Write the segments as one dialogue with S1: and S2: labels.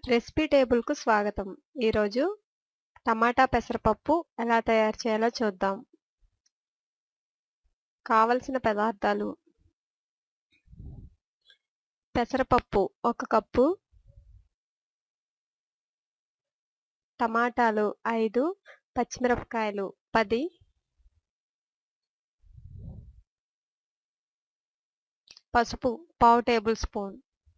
S1: recipe టేబుల్కు స్వాగతం ఈరోజు టమాటా పెసరపప్పు ఎలా తయారు చేయాలో చూద్దాం కావలసిన పదార్థాలు పెసరపప్పు ఒక కప్పు టమాటాలు ఐదు పచ్చిమిరపకాయలు పది పసుపు పావు టేబుల్ స్పూన్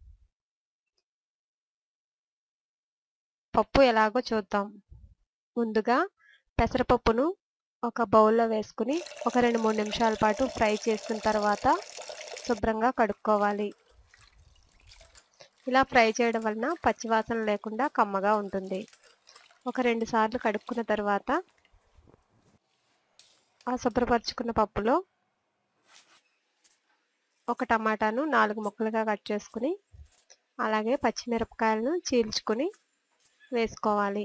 S1: పప్పు ఎలాగో చూద్దాం ముందుగా పెసరపప్పును ఒక బౌల్లో వేసుకుని ఒక రెండు మూడు నిమిషాల పాటు ఫ్రై చేసుకున్న తర్వాత శుభ్రంగా కడుక్కోవాలి ఇలా ఫ్రై చేయడం వలన పచ్చివాసన లేకుండా కమ్మగా ఉంటుంది ఒక రెండు సార్లు కడుక్కున్న తర్వాత ఆ శుభ్రపరుచుకున్న పప్పులో ఒక టమాటాను నాలుగు ముక్కలుగా కట్ చేసుకుని అలాగే పచ్చిమిరపకాయలను చీల్చుకుని వేసుకోవాలి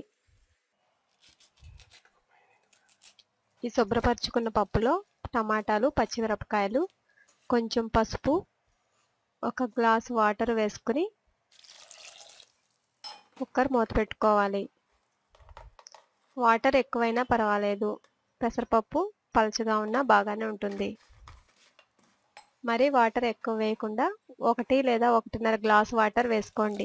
S1: ఈ శుభ్రపరచుకున్న పప్పులో టమాటాలు పచ్చిమిరపకాయలు కొంచెం పసుపు ఒక గ్లాస్ వాటర్ వేసుకుని కుక్కర్ మూత పెట్టుకోవాలి వాటర్ ఎక్కువైనా పర్వాలేదు పెసరపప్పు పలచగా ఉన్నా బాగానే ఉంటుంది మరి వాటర్ ఎక్కువ వేయకుండా ఒకటి లేదా ఒకటిన్నర గ్లాస్ వాటర్ వేసుకోండి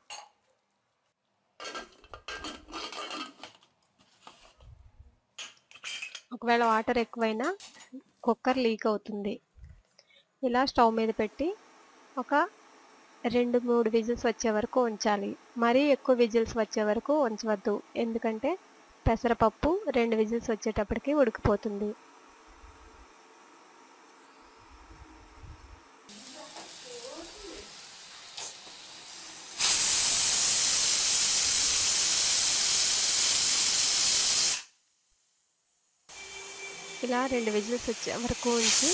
S1: ఒకవేళ వాటర్ ఎక్కువైనా కుక్కర్ లీక్ అవుతుంది ఇలా స్టవ్ మీద పెట్టి ఒక రెండు మూడు విజిల్స్ వచ్చే వరకు ఉంచాలి మరీ ఎక్కువ విజిల్స్ వచ్చే వరకు ఉంచవద్దు ఎందుకంటే పెసరపప్పు రెండు విజిల్స్ వచ్చేటప్పటికి ఉడికిపోతుంది ఇలా రెండు విజిల్స్ వచ్చే వరకు ఉంచి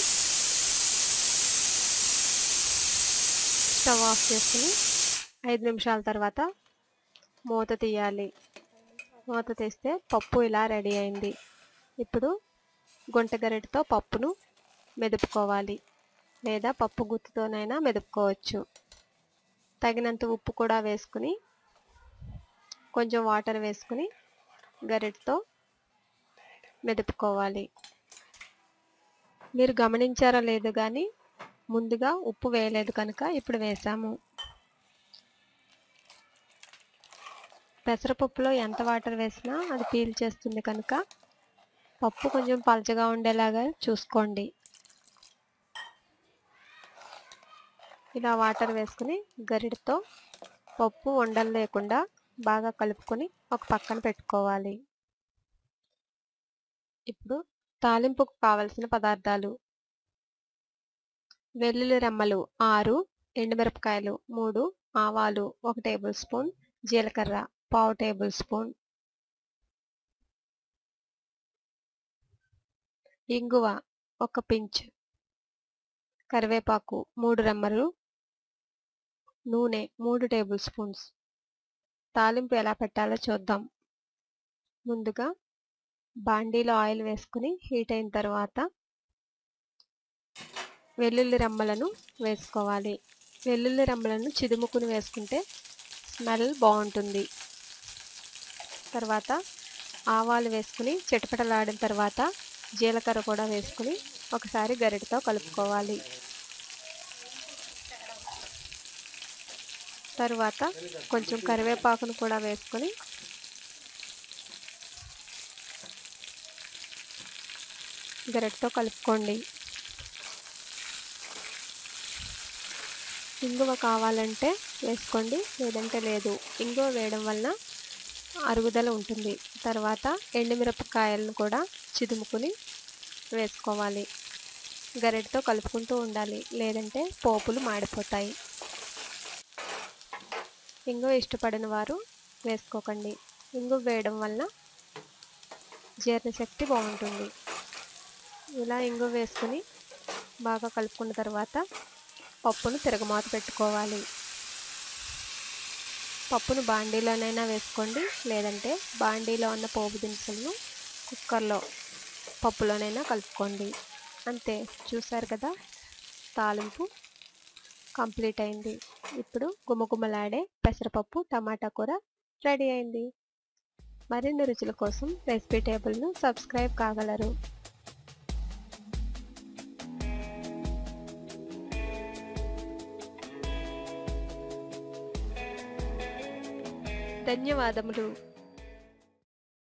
S1: స్టవ్ ఆఫ్ చేసుకుని ఐదు నిమిషాల తర్వాత మూత తీయాలి మూత తీస్తే పప్పు ఇలా రెడీ అయింది ఇప్పుడు గుంట గరిటతో పప్పును మెదుపుకోవాలి లేదా పప్పు గుత్తుతోనైనా మెదుపుకోవచ్చు తగినంత ఉప్పు కూడా వేసుకుని కొంచెం వాటర్ వేసుకుని గరిటతో మెదుపుకోవాలి మీరు గమనించారో లేదు కానీ ముందుగా ఉప్పు వేయలేదు కనుక ఇప్పుడు వేసాము పెసరపప్పులో ఎంత వాటర్ వేసినా అది పీల్ చేస్తుంది కనుక పప్పు కొంచెం పలచగా ఉండేలాగా చూసుకోండి ఇలా వాటర్ వేసుకుని గరిటతో పప్పు ఉండలు లేకుండా బాగా కలుపుకొని ఒక పక్కన పెట్టుకోవాలి ఇప్పుడు తాలింపుకు కావలసిన పదార్థాలు వెల్లుల్లి రెమ్మలు ఆరు ఎండుమిరపకాయలు మూడు ఆవాలు ఒక టేబుల్ స్పూన్ జీలకర్ర పావు టేబుల్ స్పూన్ ఇంగువ ఒక పించ్ కరివేపాకు మూడు రెమ్మలు నూనె మూడు టేబుల్ స్పూన్స్ తాలింపు ఎలా పెట్టాలో చూద్దాం ముందుగా బాండీలో ఆయిల్ వేసుకుని హీట్ అయిన తర్వాత వెల్లుల్లి రెమ్మలను వేసుకోవాలి వెల్లుల్లి రెమ్మలను చిదుముకుని వేసుకుంటే స్మెల్ బాగుంటుంది తర్వాత ఆవాలు వేసుకుని చిటపటలాడిన తర్వాత జీలకర్ర కూడా వేసుకుని ఒకసారి గరిటతో కలుపుకోవాలి తర్వాత కొంచెం కరివేపాకును కూడా వేసుకొని గరిటతో కలుపుకోండి ఇంగువ కావాలంటే వేసుకోండి లేదంటే లేదు ఇంగువ వేయడం వలన అరుగుదల ఉంటుంది తర్వాత ఎండుమిరపకాయలను కూడా చిదుముకుని వేసుకోవాలి గరిటతో కలుపుకుంటూ ఉండాలి లేదంటే పోపులు మాడిపోతాయి ఇంగువ ఇష్టపడిన వారు వేసుకోకండి ఇంగువ వేయడం వలన జీర్ణశక్తి బాగుంటుంది ఇలా ఇంగువ వేసుకుని బాగా కలుపుకున్న తర్వాత పప్పును తిరగమాత పెట్టుకోవాలి పప్పును బాండీలోనైనా వేసుకోండి లేదంటే బాండీలో ఉన్న పోపు దినుసులను కుక్కర్లో పప్పులోనైనా కలుపుకోండి అంతే చూసారు కదా తాలింపు కంప్లీట్ అయింది ఇప్పుడు గుమగుమలాడే పెసరపప్పు టమాటా కూర రెడీ అయింది మరిన్ని రుచుల కోసం రెసిపీ టేబుల్ను సబ్స్క్రైబ్ కాగలరు ధన్యవాదములు